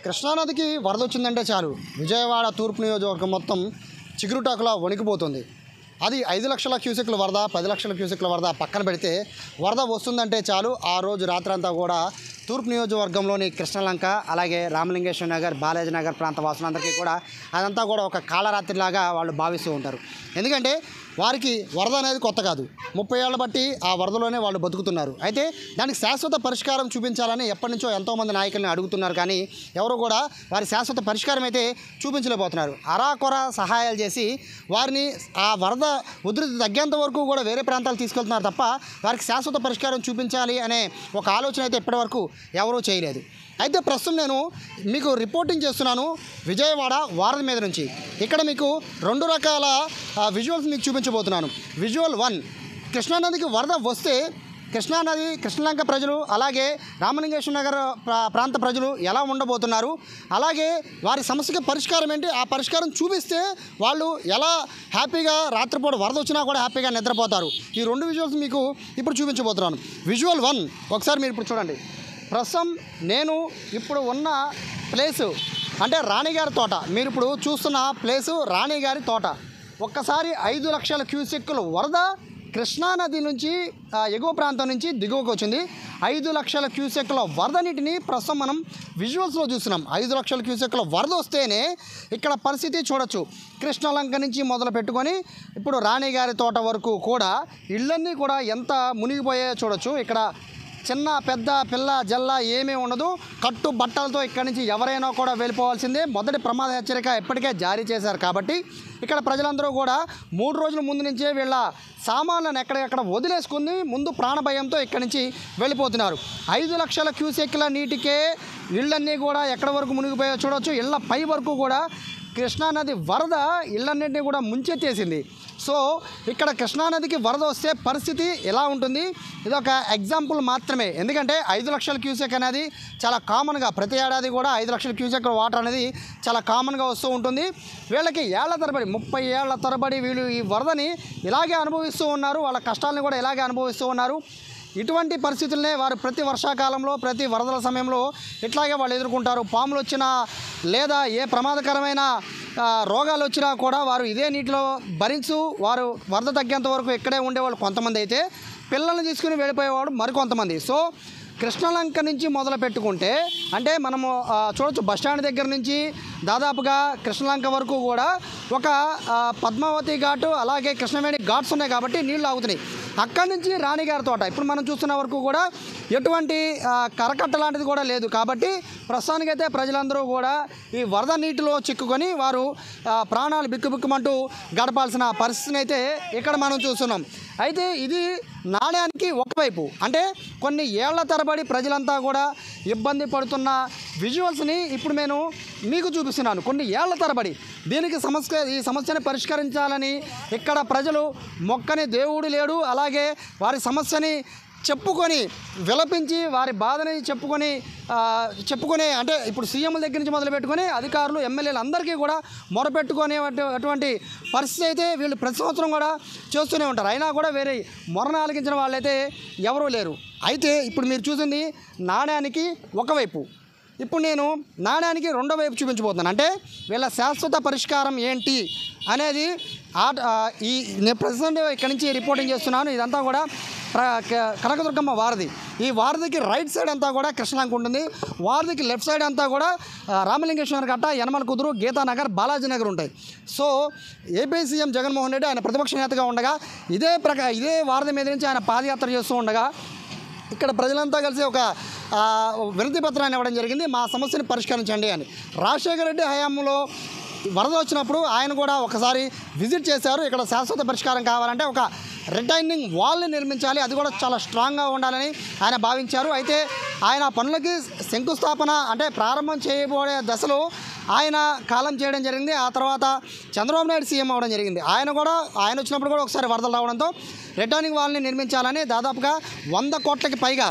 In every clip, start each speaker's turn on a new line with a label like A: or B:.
A: కృష్ణానదికి వరద వచ్చిందంటే చాలు విజయవాడ తూర్పు నియోజకవర్గం మొత్తం చిగురుటాకులా వణికిపోతుంది అది ఐదు లక్షల క్యూసెక్ల వరద పది లక్షల క్యూసెక్ల వరద పక్కన పెడితే వరద వస్తుందంటే చాలు ఆ రోజు రాత్రంతా కూడా తూర్పు నియోజకవర్గంలోని కృష్ణలంక అలాగే రామలింగేశ్వర నగర్ బాలాజీ నగర్ ప్రాంత వాసులందరికీ కూడా అదంతా కూడా ఒక కాలరాత్రిలాగా వాళ్ళు భావిస్తూ ఉంటారు ఎందుకంటే వారికి వరద అనేది కొత్త కాదు ముప్పై ఏళ్ళ బట్టి ఆ వరదలోనే వాళ్ళు బతుకుతున్నారు అయితే దానికి శాశ్వత పరిష్కారం చూపించాలని ఎప్పటి నుంచో ఎంతోమంది నాయకుల్ని అడుగుతున్నారు కానీ ఎవరు కూడా వారి శాశ్వత పరిష్కారం అయితే చూపించలేకపోతున్నారు అరాకొర సహాయాలు చేసి వారిని ఆ వరద ఉధృతి తగ్గేంత వరకు కూడా వేరే ప్రాంతాలు తీసుకెళ్తున్నారు తప్ప వారికి శాశ్వత పరిష్కారం చూపించాలి అనే ఒక ఆలోచన అయితే ఇప్పటివరకు ఎవరూ చేయలేదు అయితే ప్రస్తుతం నేను మీకు రిపోర్టింగ్ చేస్తున్నాను విజయవాడ వారధి మీద నుంచి ఇక్కడ మీకు రెండు రకాల విజువల్స్ మీకు చూపించబోతున్నాను విజువల్ వన్ కృష్ణానదికి వరద వస్తే కృష్ణానది కృష్ణలంక ప్రజలు అలాగే రామలింగేశ్వర నగర్ ప్రా- ప్రాంత ప్రజలు ఎలా ఉండబోతున్నారు అలాగే వారి సమస్యకి పరిష్కారం ఏంటి ఆ పరిష్కారం చూపిస్తే వాళ్ళు ఎలా హ్యాపీగా రాత్రిపూట వరద వచ్చినా కూడా హ్యాపీగా నిద్రపోతారు ఈ రెండు విజువల్స్ మీకు ఇప్పుడు చూపించబోతున్నాను విజువల్ వన్ ఒకసారి మీరు ఇప్పుడు చూడండి ప్రస్తుతం నేను ఇప్పుడు ఉన్న ప్లేసు అంటే రాణిగారి తోట మీరు ఇప్పుడు చూస్తున్న ప్లేసు రాణిగారి తోట ఒక్కసారి ఐదు లక్షల క్యూసెక్కుల వరద కృష్ణానది నుంచి ఆ, ఎగువ ప్రాంతం నుంచి దిగువకు వచ్చింది ఐదు లక్షల క్యూసెక్కుల వరద నీటిని ప్రస్తుతం మనం విజువల్స్లో చూస్తున్నాం ఐదు లక్షల క్యూసెక్కుల వరద వస్తేనే ఇక్కడ పరిస్థితి చూడొచ్చు కృష్ణలంక నుంచి మొదలు పెట్టుకొని ఇప్పుడు రాణిగారి తోట వరకు కూడా ఇళ్ళన్నీ కూడా ఎంత మునిగిపోయాయో చూడొచ్చు ఇక్కడ చిన్న పెద్ద పిల్ల జల్ల ఏమీ ఉండదు కట్టు బట్టలతో ఇక్కడి నుంచి ఎవరైనా కూడా వెళ్ళిపోవాల్సిందే మొదటి ప్రమాద హెచ్చరిక ఇప్పటికే జారీ చేశారు కాబట్టి ఇక్కడ ప్రజలందరూ కూడా మూడు రోజుల ముందు నుంచే వీళ్ళ సామాన్లను ఎక్కడెక్కడ వదిలేసుకుని ముందు ప్రాణభయంతో ఇక్కడి నుంచి వెళ్ళిపోతున్నారు ఐదు లక్షల క్యూసెక్ల నీటికే ఇళ్ళన్నీ కూడా ఎక్కడి వరకు మునిగిపోయో చూడొచ్చు ఇళ్ళ పై వరకు కూడా కృష్ణానది వరద ఇళ్ళన్నింటినీ కూడా ముంచెత్తేసింది సో ఇక్కడ కృష్ణానదికి వరద వస్తే పరిస్థితి ఎలా ఉంటుంది ఇది ఒక ఎగ్జాంపుల్ మాత్రమే ఎందుకంటే ఐదు లక్షల క్యూసెక్ అనేది చాలా కామన్గా ప్రతి ఏడాది కూడా ఐదు లక్షల క్యూసెక్ వాటర్ అనేది చాలా కామన్గా వస్తూ ఉంటుంది వీళ్ళకి ఏళ్ల తరబడి ముప్పై ఏళ్ల తరబడి వీళ్ళు ఈ వరదని ఇలాగే అనుభవిస్తూ ఉన్నారు వాళ్ళ కష్టాలను కూడా ఇలాగే అనుభవిస్తూ ఉన్నారు ఇటువంటి పరిస్థితులనే వారు ప్రతి వర్షాకాలంలో ప్రతి వరదల సమయంలో ఇట్లాగే వాళ్ళు ఎదుర్కొంటారు పాములు వచ్చినా లేదా ఏ ప్రమాదకరమైన ఆ, రోగాలు వచ్చినా కూడా వారు ఇదే నీటిలో భరించు వారు వరద తగ్గేంత వరకు ఇక్కడే ఉండేవాళ్ళు కొంతమంది అయితే పిల్లల్ని తీసుకుని వెళ్ళిపోయేవాడు మరికొంతమంది సో కృష్ణలంక నుంచి మొదలు పెట్టుకుంటే అంటే మనము ఆ, చూడొచ్చు బస్ స్టాండ్ దగ్గర నుంచి దాదాపుగా కృష్ణలంక వరకు కూడా ఒక ఆ, పద్మావతి ఘాటు అలాగే కృష్ణవేణి ఘాట్స్ ఉన్నాయి కాబట్టి నీళ్లు ఆగుతున్నాయి అక్కడి నుంచి రాణిగారి తోట ఇప్పుడు మనం చూస్తున్న వరకు కూడా ఎటువంటి ఆ, కరకట్ట లాంటిది కూడా లేదు కాబట్టి ప్రస్తుతానికైతే ప్రజలందరూ కూడా ఈ వరద నీటిలో చిక్కుకొని వారు ఆ, ప్రాణాలు బిక్కుబిక్కుమంటూ గడపాల్సిన పరిస్థితిని అయితే ఇక్కడ మనం చూస్తున్నాం అయితే ఇది నాణ్యానికి ఒకవైపు అంటే కొన్ని ఏళ్ల తరబడి ప్రజలంతా కూడా ఇబ్బంది పడుతున్న విజువల్స్ని ఇప్పుడు నేను మీకు చూపిస్తున్నాను కొన్ని ఏళ్ల తరబడి దీనికి సమస్య ఈ సమస్యని పరిష్కరించాలని ఇక్కడ ప్రజలు మొక్కని దేవుడు లేడు అలాగే వారి సమస్యని చెప్పుకొని విలపించి వారి బాధని చెప్పుకొని ఆ, చెప్పుకునే అంటే ఇప్పుడు సీఎంల దగ్గర నుంచి మొదలు పెట్టుకొని అధికారులు ఎమ్మెల్యేలు అందరికీ కూడా మొరపెట్టుకునే అటు- అటువంటి పరిస్థితి అయితే వీళ్ళు ప్రతి సంవత్సరం కూడా చేస్తూనే ఉంటారు అయినా కూడా వేరే మొరన ఆలకించిన వాళ్ళైతే ఎవరూ లేరు అయితే ఇప్పుడు మీరు చూసింది నాణ్యానికి ఒకవైపు ఇప్పుడు నేను నాణ్యానికి రెండో వైపు చూపించబోతున్నాను అంటే వీళ్ళ శాశ్వత పరిష్కారం ఏంటి అనేది ఆ ఆ, ఈ నేను ప్రజెంట్ ఇక్కడి నుంచి రిపోర్టింగ్ చేస్తున్నాను ఇదంతా కూడా ప్ర- క- కనకదుర్గమ్మ వారధి ఈ వారధికి రైట్ సైడ్ అంతా కూడా కృష్ణలంక ఉంటుంది వారధికి లెఫ్ట్ సైడ్ అంతా కూడా ఆ, రామలింగేశ్వర గట్ట యనమల కుదురు గీతానగర్ బాలాజీ నగర్ ఉంటాయి so AP CM Jaganmohan Reddy ఆయన ప్రతిపక్ష నేతగా ఉండగా ఇదే ప్రక ఇదే వారధి మీద నుంచి ఆయన పాదయాత్ర చేస్తూ ఉండగా ఇక్కడ ప్రజలంతా కలిసి ఒక ఆ, వినతి పత్రాన్ని ఇవ్వడం జరిగింది మా సమస్యని పరిష్కరించండి అని రాజశేఖర రెడ్డి హయాంలో వరద వచ్చినప్పుడు ఆయన కూడా ఒకసారి విజిట్ చేశారు ఇక్కడ శాశ్వత పరిష్కారం కావాలంటే ఒక రిటైనింగ్ వాల్ని నిర్మించాలి అది కూడా చాలా స్ట్రాంగ్గా ఉండాలని ఆయన భావించారు అయితే ఆయన ఆ పనులకి శంకుస్థాపన అంటే ప్రారంభం చేయబోయే దశలో ఆయన కాలం చేయడం జరిగింది ఆ తర్వాత చంద్రబాబు నాయుడు సీఎం అవ్వడం జరిగింది ఆయన కూడా ఆయన వచ్చినప్పుడు కూడా ఒకసారి వరదలు రావడంతో రిటర్నింగ్ వాల్ని నిర్మించాలని దాదాపుగా వంద కోట్లకి పైగా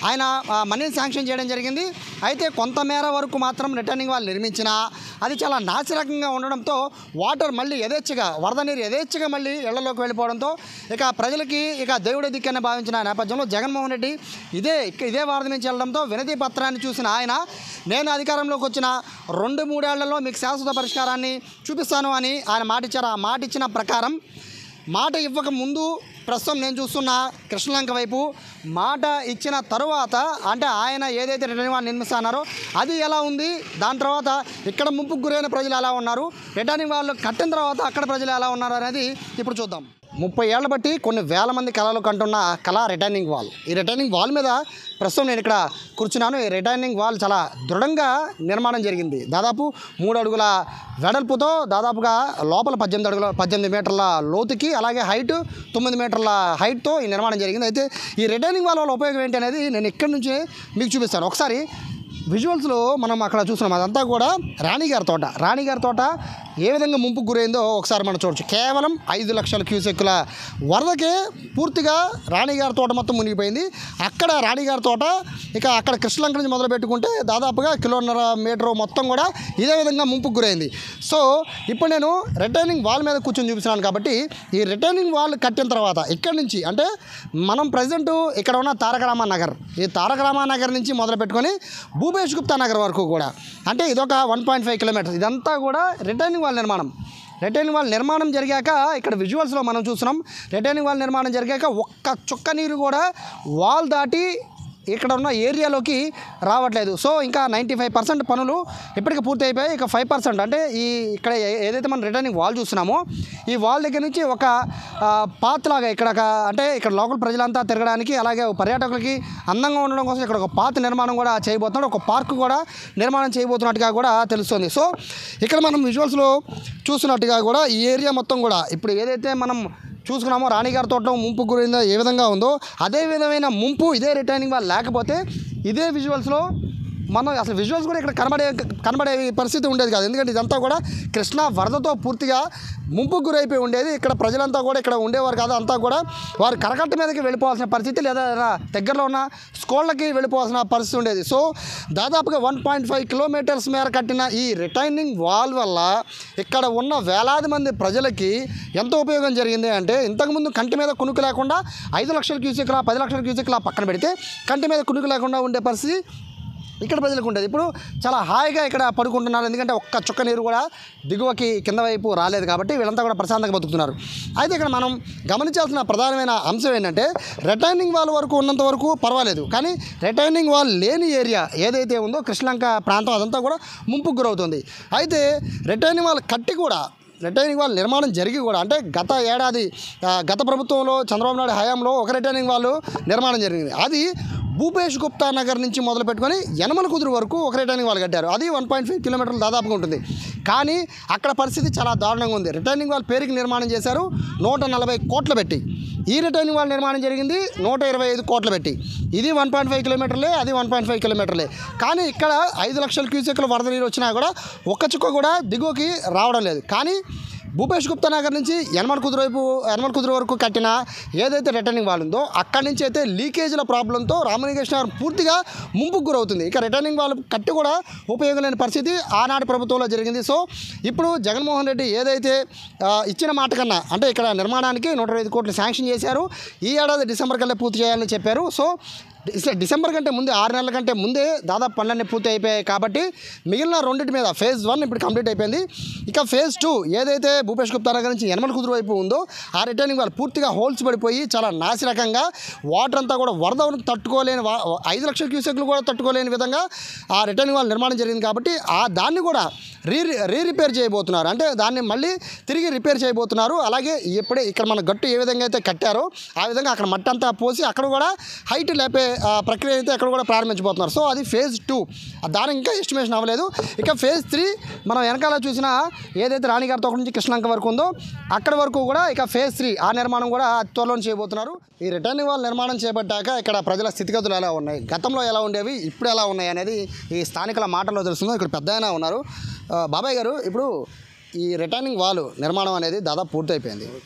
A: ఆయన ఆ, మనీని శాంక్షన్ చేయడం జరిగింది అయితే కొంతమేర వరకు మాత్రం రిటర్నింగ్ వాళ్ళు నిర్మించిన అది చాలా నాసిరకంగా ఉండడంతో వాటర్ మళ్ళీ యథేచ్ఛగా వరద నీరు యథేచ్ఛగా మళ్ళీ ఇళ్లలోకి వెళ్ళిపోవడంతో ఇక ప్రజలకి ఇక దేవుడి దిక్కని భావించిన నేపథ్యంలో జగన్మోహన్ రెడ్డి ఇదే ఇక- ఇదే వరద నుంచి వెళ్ళడంతో వినతి పత్రాన్ని చూసిన ఆయన నేను అధికారంలోకి వచ్చిన రెండు మూడేళ్లలో మీకు శాశ్వత పరిష్కారాన్ని చూపిస్తాను అని ఆయన మాట ఇచ్చారు ఆ మాట ఇచ్చిన ప్రకారం మాట ఇవ్వక ముందు ప్రస్తుతం నేను చూస్తున్న కృష్ణలంక వైపు మాట ఇచ్చిన తరువాత అంటే ఆయన ఏదైతే రిటర్నింగ్ వాళ్ళు నిర్మిస్తున్నారో అది ఎలా ఉంది దాని తర్వాత ఇక్కడ ముంపుకు గురైన ప్రజలు ఎలా ఉన్నారు రిటర్నింగ్ వాళ్ళు కట్టిన తర్వాత అక్కడ ప్రజలు ఎలా ఉన్నారు అనేది ఇప్పుడు చూద్దాం ముప్పై ఏళ్ళ బట్టి కొన్ని వేల మంది కళలు కంటున్న కళ రిటర్నింగ్ వాల్ ఈ రిటర్నింగ్ వాల్ మీద ప్రస్తుతం నేను ఇక్కడ కూర్చున్నాను ఈ రిటర్నింగ్ వాల్ చాలా దృఢంగా నిర్మాణం జరిగింది దాదాపు మూడు అడుగుల వెడల్పుతో దాదాపుగా లోపల పద్దెనిమిది అడుగుల పద్దెనిమిది మీటర్ల లోతుకి అలాగే హైట్ తొమ్మిది మీటర్ల హైట్తో ఈ నిర్మాణం జరిగింది అయితే ఈ రిటర్నింగ్ వాల్ వల్ల ఉపయోగం ఏంటి అనేది నేను ఇక్కడి నుంచి మీకు చూపిస్తాను ఒకసారి విజువల్స్లో మనం అక్కడ చూస్తున్నాం అదంతా కూడా రాణిగారి తోట రాణిగారి తోట ఏ విధంగా ముంపుకు గురైందో ఒకసారి మనం చూడొచ్చు కేవలం ఐదు లక్షల క్యూసెక్కుల వరదకే పూర్తిగా రాణిగారి తోట మొత్తం మునిగిపోయింది అక్కడ రాణిగారి తోట ఇక అక్కడ కృష్ణలంక నుంచి మొదలు పెట్టుకుంటే దాదాపుగా కిలోన్నర మీటర్ మొత్తం కూడా ఇదే విధంగా ముంపుకు గురైంది సో ఇప్పుడు నేను రిటర్నింగ్ వాల్ మీద కూర్చొని చూపిస్తున్నాను కాబట్టి ఈ రిటర్నింగ్ వాల్ కట్టిన తర్వాత ఇక్కడి నుంచి అంటే మనం ప్రజెంట్ ఇక్కడ ఉన్న తారక రామా నగర్ ఈ తారక రామా నగర్ నుంచి మొదలు పెట్టుకొని భూపేష్ గుప్తా నగర్ వరకు కూడా అంటే ఇదొక వన్ పాయింట్ ఫైవ్ కిలోమీటర్స్ ఇదంతా కూడా రిటర్నింగ్ వాల్ నిర్మాణం రిటర్నింగ్ వాల్ నిర్మాణం జరిగాక ఇక్కడ విజువల్స్లో మనం చూస్తున్నాం రిటర్నింగ్ వాల్ నిర్మాణం జరిగాక ఒక్క చుక్క నీరు కూడా వాల్ దాటి ఇక్కడ ఉన్న ఏరియాలోకి రావట్లేదు సో ఇంకా నైంటీ ఫైవ్ పర్సెంట్ పనులు ఇప్పటికి పూర్తి అయిపోయాయి ఇక ఫైవ్ పర్సెంట్ అంటే ఈ ఇక్కడ ఏ- ఏదైతే మనం రిటర్నింగ్ వాల్ చూస్తున్నామో ఈ వాల్ దగ్గర నుంచి ఒక ఆ, పాత్ లాగా ఇక్కడ ఒక అంటే ఇక్కడ లోకల్ ప్రజలంతా తిరగడానికి అలాగే పర్యాటకులకి అందంగా ఉండడం కోసం ఇక్కడ ఒక పాత నిర్మాణం కూడా చేయబోతున్నాడు ఒక పార్క్ కూడా నిర్మాణం చేయబోతున్నట్టుగా కూడా తెలుస్తుంది సో ఇక్కడ మనం విజువల్స్లో చూస్తున్నట్టుగా కూడా ఈ ఏరియా మొత్తం కూడా ఇప్పుడు ఏదైతే మనం చూసుకున్నామో రాణిగారి తోట ముంపు గురైందో ఏ విధంగా ఉందో అదే విధమైన ముంపు ఇదే రిటర్నింగ్ వాళ్ళు లేకపోతే ఇదే విజువల్స్లో మనం అసలు విజువల్స్ కూడా ఇక్కడ కనబడే కనబడే పరిస్థితి ఉండేది కాదు ఎందుకంటే ఇదంతా కూడా కృష్ణా వరదతో పూర్తిగా ముంపుకు గురైపోయి ఉండేది ఇక్కడ ప్రజలంతా కూడా ఇక్కడ ఉండేవారు కాదు అంతా కూడా వారు కరకట్ట మీదకి వెళ్ళిపోవాల్సిన పరిస్థితి లేదా ఏదైనా దగ్గరలో ఉన్న స్కూళ్ళకి వెళ్ళిపోవాల్సిన పరిస్థితి ఉండేది సో దాదాపుగా వన్ పాయింట్ ఫైవ్ కిలోమీటర్స్ మేర కట్టిన ఈ రిటైనింగ్ వాల్ వల్ల ఇక్కడ ఉన్న వేలాది మంది ప్రజలకి ఎంత ఉపయోగం జరిగింది అంటే ఇంతకుముందు కంటి మీద కునుకు లేకుండా ఐదు లక్షల క్యూసెక్లా పది లక్షల క్యూసెక్లా పక్కన పెడితే కంటి మీద కునుకు లేకుండా ఉండే పరిస్థితి ఇక్కడ ప్రజలకు ఉండేది ఇప్పుడు చాలా హాయిగా ఇక్కడ పడుకుంటున్నారు ఎందుకంటే ఒక్క చుక్క నీరు కూడా దిగువకి కింద వైపు రాలేదు కాబట్టి వీళ్ళంతా కూడా ప్రశాంతంగా బతుకుతున్నారు అయితే ఇక్కడ మనం గమనించాల్సిన ప్రధానమైన అంశం ఏంటంటే రిటైనింగ్ వాల్ వరకు ఉన్నంత వరకు పర్వాలేదు కానీ రిటైనింగ్ వాల్ లేని ఏరియా ఏదైతే ఉందో కృష్ణలంక ప్రాంతం అదంతా కూడా ముంపుకు గురవుతుంది అయితే రిటైనింగ్ వాల్ కట్టి కూడా రిటైనింగ్ వాల్ నిర్మాణం జరిగి కూడా అంటే గత ఏడాది ఆ, గత ప్రభుత్వంలో చంద్రబాబు నాయుడు హయాంలో ఒక రిటైనింగ్ వాళ్ళు నిర్మాణం జరిగింది అది భూపేష్ గుప్తా నగర్ నుంచి మొదలు పెట్టుకొని యనమల కుదురు వరకు ఒక రిటర్నింగ్ వాల్ కట్టారు అది వన్ పాయింట్ ఫైవ్ కిలోమీటర్లు దాదాపుగా ఉంటుంది కానీ అక్కడ పరిస్థితి చాలా దారుణంగా ఉంది రిటర్నింగ్ వాల్ పేరుకి నిర్మాణం చేశారు నూట నలభై కోట్లు పెట్టి ఈ రిటర్నింగ్ వాల్ నిర్మాణం జరిగింది నూట ఇరవై ఐదు కోట్లు పెట్టి ఇది వన్ పాయింట్ ఫైవ్ కిలోమీటర్లే అది వన్ పాయింట్ ఫైవ్ కిలోమీటర్లే కానీ ఇక్కడ ఐదు లక్షల క్యూసెక్ల వరద నీరు వచ్చినా కూడా ఒక్క చుక్క కూడా దిగువకి రావడం లేదు కానీ భూపేష్ గుప్తా నగర్ నుంచి యనమల కుదురు వైపు యనమల కుదురు వరకు కట్టిన ఏదైతే రిటర్నింగ్ వాల్ ఉందో అక్కడి నుంచి అయితే లీకేజ్ల ప్రాబ్లంతో రామలింగేశ్వర నగర్ పూర్తిగా ముంపుకు గురవుతుంది ఇక రిటర్నింగ్ వాల్ కట్టి కూడా ఉపయోగం లేని పరిస్థితి ఆనాటి ప్రభుత్వంలో జరిగింది సో ఇప్పుడు జగన్మోహన్ రెడ్డి ఏదైతే ఆ, ఇచ్చిన మాట కన్నా అంటే ఇక్కడ నిర్మాణానికి నూట ఐదు కోట్లు శాంక్షన్ చేశారు ఈ ఏడాది డిసెంబర్ కల్లా పూర్తి చేయాలని చెప్పారు సో డిసె- డిసెంబర్ కంటే ముందే ఆరు నెలల కంటే ముందే దాదాపు పనులన్నీ పూర్తి అయిపోయాయి కాబట్టి మిగిలిన రెండింటి మీద ఫేజ్ వన్ ఇప్పుడు కంప్లీట్ అయిపోయింది ఇక ఫేజ్ టూ ఏదైతే భూపేష్ గుప్తా నగర్ నుంచి యనమల కుదురు వైపు ఉందో ఆ రిటర్నింగ్ వాళ్ళు పూర్తిగా హోల్స్ పడిపోయి చాలా నాసిరకంగా వాటర్ అంతా కూడా వరద తట్టుకోలేని వా- ఐదు లక్షల క్యూసెక్లు కూడా తట్టుకోలేని విధంగా ఆ రిటర్నింగ్ వాళ్ళు నిర్మాణం జరిగింది కాబట్టి ఆ దాన్ని కూడా రీ రీ రిపేర్ చేయబోతున్నారు అంటే దాన్ని మళ్ళీ తిరిగి రిపేర్ చేయబోతున్నారు అలాగే ఇప్పుడే ఇక్కడ మన గట్టు ఏ విధంగా అయితే కట్టారో ఆ విధంగా అక్కడ మట్టి అంతా పోసి అక్కడ కూడా హైట్ లేపే ఆ, ప్రక్రియ అయితే అక్కడ కూడా ప్రారంభించబోతున్నారు సో అది ఫేజ్ టూ దానికి ఇంకా ఎస్టిమేషన్ అవ్వలేదు ఇక ఫేజ్ త్రీ మనం వెనకాల చూసిన ఏదైతే రాణిగారి తోట నుంచి కృష్ణంక వరకు ఉందో అక్కడ వరకు కూడా ఇక ఫేజ్ త్రీ ఆ నిర్మాణం కూడా త్వరలో చేయబోతున్నారు ఈ రిటర్నింగ్ వాల్ నిర్మాణం చేపట్టాక ఇక్కడ ప్రజల స్థితిగతులు ఎలా ఉన్నాయి గతంలో ఎలా ఉండేవి ఇప్పుడు ఎలా ఉన్నాయి అనేది ఈ స్థానికుల మాటల్లో తెలుస్తుంది ఇక్కడ పెద్ద ఆయన ఉన్నారు ఆ, బాబాయ్ గారు ఇప్పుడు ఈ రిటర్నింగ్ వాల్ నిర్మాణం అనేది దాదాపు పూర్తయిపోయింది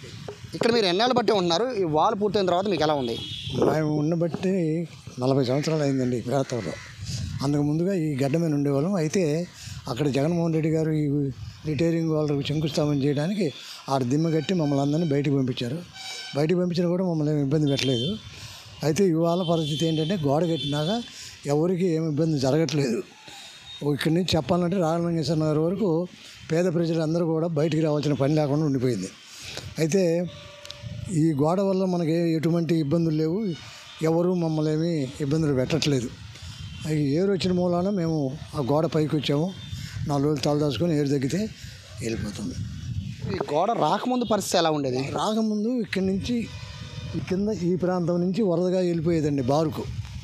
A: ఇక్కడ మీరు ఎన్నాళ్ళు బట్టి ఉంటున్నారు ఈ వాల్ పూర్తయిన తర్వాత మీకు ఎలా ఉంది
B: మేము ఉన్న బట్టి నలభై సంవత్సరాలు అయిందండి ప్రాంతంలో అందుకు ముందుగా ఈ గడ్డ మీద ఉండేవాళ్ళం అయితే అక్కడ జగన్మోహన్ రెడ్డి గారు ఈ రిటైరింగ్ వాళ్ళకి శంకుస్థాపన చేయడానికి ఆ దిమ్మ కట్టి మమ్మల్ని అందరినీ బయటికి పంపించారు బయటికి పంపించినా కూడా మమ్మల్ని ఏమి ఇబ్బంది పెట్టలేదు అయితే ఇవాళ పరిస్థితి ఏంటంటే గోడ కట్టినాక ఎవరికి ఏమి ఇబ్బంది జరగట్లేదు ఓ ఇక్కడి నుంచి చెప్పాలంటే రాజలింగేశ్వర నగర్ వరకు పేద ప్రజలందరూ కూడా బయటికి రావాల్సిన పని లేకుండా ఉండిపోయింది అయితే ఈ గోడ వల్ల మనకి ఎటువంటి ఇబ్బందులు లేవు ఎవరు మమ్మల్ని ఏమీ ఇబ్బందులు పెట్టట్లేదు అవి ఏరు వచ్చిన మూలాన మేము ఆ గోడ పైకి వచ్చాము నాలుగు రోజులు తలదాచుకొని ఏరు తగ్గితే వెళ్ళిపోతుంది
A: ఈ గోడ రాకముందు పరిస్థితి ఎలా ఉండేది
B: రాకముందు ఇక్కడి నుంచి ఈ కింద ఈ ప్రాంతం నుంచి వరదగా వెళ్ళిపోయేదండి బారుకు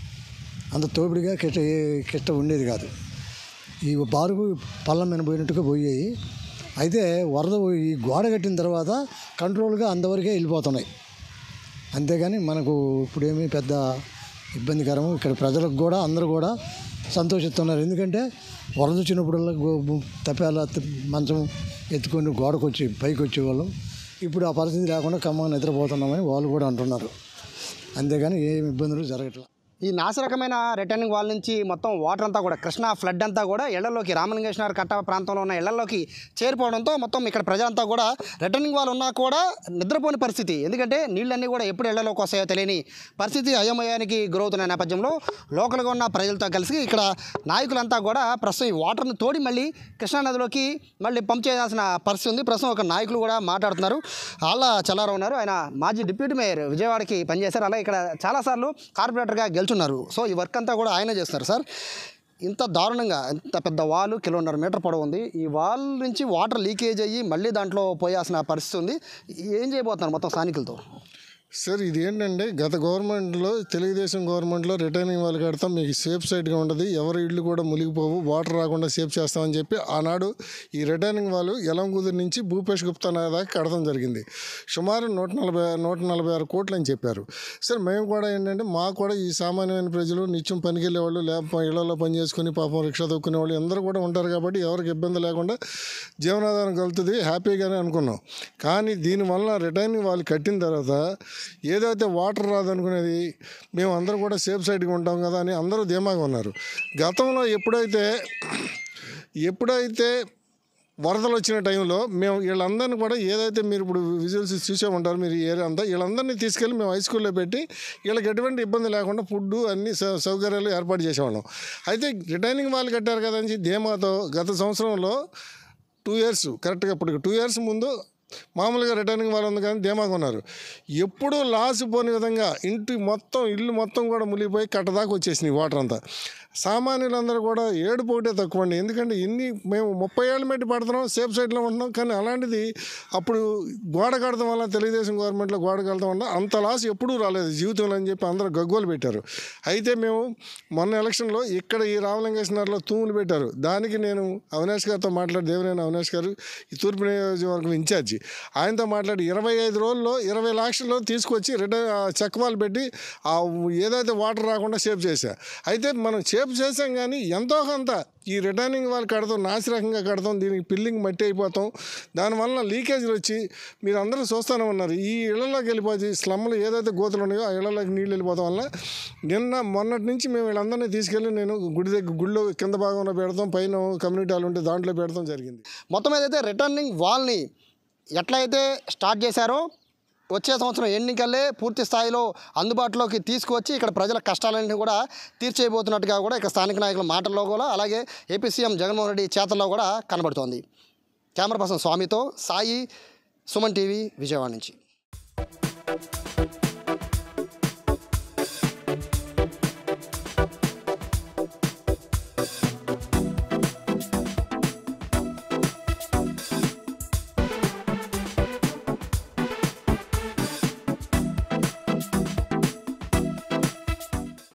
B: అంత తోపిడిగా కిష్ట కిష్ట ఉండేది కాదు ఈ బారుకు పళ్ళం మీద పోయినట్టుగా పోయాయి అయితే వరద ఈ గోడ కట్టిన తర్వాత కంట్రోల్గా అంతవరకే వెళ్ళిపోతున్నాయి అంతేగాని మనకు ఇప్పుడేమీ పెద్ద ఇబ్బందికరము ఇక్కడ ప్రజలకు కూడా అందరూ కూడా సంతోషిస్తున్నారు ఎందుకంటే వరద వచ్చినప్పుడల్లా గో- తపేల త- మంచం ఎత్తుకొని గోడకు వచ్చి పైకి వచ్చేవాళ్ళం ఇప్పుడు ఆ పరిస్థితి లేకుండా కమ్మగా నిద్రపోతున్నామని వాళ్ళు కూడా అంటున్నారు అంతేగాని ఏమి ఇబ్బందులు జరగట్లేదు
A: ఈ నాశరకమైన రిటర్నింగ్ వాల్ నుంచి మొత్తం వాటర్ అంతా కూడా కృష్ణా ఫ్లడ్ అంతా కూడా ఇళ్లలోకి రామలింగేశ్వర కట్ట ప్రాంతంలో ఉన్న ఇళ్లలోకి చేరిపోవడంతో మొత్తం ఇక్కడ ప్రజలంతా కూడా రిటర్నింగ్ వాల్ ఉన్నా కూడా నిద్రపోని పరిస్థితి ఎందుకంటే నీళ్ళన్నీ కూడా ఎప్పుడు ఇళ్లలోకి వస్తాయో తెలియని పరిస్థితి అయోమయానికి గురవుతున్న నేపథ్యంలో లోకల్గా ఉన్న ప్రజలతో కలిసి ఇక్కడ నాయకులంతా కూడా ప్రస్తుతం ఈ వాటర్ని తోడి మళ్ళీ కృష్ణా నదిలోకి మళ్ళీ పంప్ చేయాల్సిన పరిస్థితి ఉంది ప్రస్తుతం ఒక నాయకులు కూడా మాట్లాడుతున్నారు వాళ్ళ చల్లారావు ఉన్నారు ఆయన మాజీ డిప్యూటీ మేయర్ విజయవాడకి పనిచేశారు అలాగే ఇక్కడ చాలాసార్లు కార్పొరేటర్గా గెలుచున్నారు సో ఈ వర్క్ అంతా కూడా ఆయనే చేస్తున్నారు సార్ ఇంత దారుణంగా ఇంత పెద్ద వాల్ కిలోన్నర మీటర్ పొడవు ఉంది ఈ వాల్ నుంచి వాటర్ లీకేజ్ అయ్యి మళ్ళీ దాంట్లో పోయాల్సిన పరిస్థితి ఉంది ఏం చేయబోతున్నారు మొత్తం స్థానికులతో
C: సార్ ఇది ఏంటంటే గత గవర్నమెంట్లో తెలుగుదేశం గవర్నమెంట్లో రిటర్నింగ్ వాళ్ళు కడతాం మీకు సేఫ్ సైడ్గా ఉంటుంది ఎవరి ఇళ్ళు కూడా మునిగిపోవు వాటర్ రాకుండా సేఫ్ చేస్తామని చెప్పి ఆనాడు ఈ రిటర్నింగ్ వాళ్ళు ఎలంగుదురు నుంచి భూపేష్ గుప్తా నగర్ దాకా కడతాం జరిగింది సుమారు నూట నలభై నూట నలభై ఆరు కోట్లు అని చెప్పారు సార్ మేము కూడా ఏంటంటే మాకు కూడా ఈ సామాన్యమైన ప్రజలు నిత్యం పనికి వెళ్ళేవాళ్ళు లేకపోతే ఇళ్లలో పని చేసుకుని పాపం రిక్షా తొక్కునే వాళ్ళు అందరూ కూడా ఉంటారు కాబట్టి ఎవరికి ఇబ్బంది లేకుండా జీవనాధారం కలుగుతుంది హ్యాపీగానే అనుకున్నాం కానీ దీనివల్ల రిటర్నింగ్ వాళ్ళు కట్టిన తర్వాత ఏదైతే వాటర్ రాదనుకునేది మేము అందరం కూడా సేఫ్ సైడ్గా ఉంటాం కదా అని అందరూ ధీమాగా ఉన్నారు గతంలో ఎప్పుడైతే ఎప్పుడైతే వరదలు వచ్చిన టైంలో మేము వీళ్ళందరినీ కూడా ఏదైతే మీరు ఇప్పుడు విజువల్స్ చూసే ఉంటారు మీరు ఈ ఏరియా అంతా వీళ్ళందరినీ తీసుకెళ్ళి మేము హై స్కూల్లో పెట్టి వీళ్ళకి ఎటువంటి ఇబ్బంది లేకుండా ఫుడ్ అన్ని సౌ- సౌకర్యాలు ఏర్పాటు చేసేవాళ్ళం అయితే రిటైనింగ్ వాళ్ళు కట్టారు కదా అని ధీమాతో గత సంవత్సరంలో టూ ఇయర్స్ కరెక్ట్గా ఇప్పుడు టూ ఇయర్స్ ముందు మామూలుగా రిటర్నింగ్ వాళ్ళు ఉంది కానీ ధీమాగా ఉన్నారు ఎప్పుడూ లాస్ పోని విధంగా ఇంటి మొత్తం ఇల్లు మొత్తం కూడా మునిగిపోయి కట్టదాకా వచ్చేసినాయి వాటర్ అంతా సామాన్యులందరూ కూడా ఏడుపు ఒకటే తక్కువ అండి ఎందుకంటే ఇన్ని మేము ముప్పై ఏళ్ళ మెట్టి పడుతున్నాం సేఫ్ సైడ్లో ఉంటున్నాం కానీ అలాంటిది అప్పుడు గోడ కడతాం వల్ల తెలుగుదేశం గవర్నమెంట్లో గోడ కడతాం వల్ల అంత లాస్ ఎప్పుడూ రాలేదు జీవితంలో అని చెప్పి అందరూ గగ్గోలు పెట్టారు అయితే మేము మొన్న ఎలక్షన్లో ఇక్కడ ఈ రామలింగేశ్వరంలో తూములు పెట్టారు దానికి నేను అవినాష్ గారితో మాట్లాడి దేవినేని అవినాష్ గారు ఈ తూర్పు నియోజకవర్గం ఇన్ఛార్జి ఆయనతో మాట్లాడి ఇరవై ఐదు రోజుల్లో ఇరవై లక్షలు తీసుకొచ్చి రిటర్న్ చక్వాలు పెట్టి ఆ ఏదైతే వాటర్ రాకుండా సేఫ్ చేశా అయితే మనం సేఫ్ చేసాం కానీ ఎంతో కొంత ఈ రిటర్నింగ్ వాళ్ళు కడతాం నాసిరకంగా కడతాం దీనికి పిల్లింగ్ మట్టి అయిపోతాం దానివల్ల లీకేజ్లు వచ్చి మీరు అందరూ చూస్తూనే ఉన్నారు ఈ ఇళ్లలోకి వెళ్ళిపోయి స్లమ్లు ఏదైతే గోతులు ఉన్నాయో ఆ ఇళ్లలోకి నీళ్ళు వెళ్ళిపోతాం వల్ల నిన్న మొన్నటి నుంచి మేము వీళ్ళందరినీ తీసుకెళ్ళి నేను గుడి దగ్గర గుడిలో కింద భాగంలో పెడతాం పైన కమ్యూనిటీ హాల్ ఉంటే దాంట్లో పెడతాం జరిగింది
A: మొత్తం ఏదైతే రిటర్నింగ్ వాల్ని ఎట్లయితే స్టార్ట్ చేశారో వచ్చే సంవత్సరం ఎన్నికల్లే పూర్తి స్థాయిలో అందుబాటులోకి తీసుకువచ్చి ఇక్కడ ప్రజల కష్టాలన్నీ కూడా తీర్చేయబోతున్నట్టుగా కూడా ఇక్కడ స్థానిక నాయకుల మాటల్లో కూడా అలాగే ఏపీ సీఎం జగన్మోహన్ రెడ్డి చేతల్లో కూడా కనబడుతోంది కెమెరా పర్సన్ స్వామితో సాయి సుమన్ టీవీ విజయవాడ నుంచి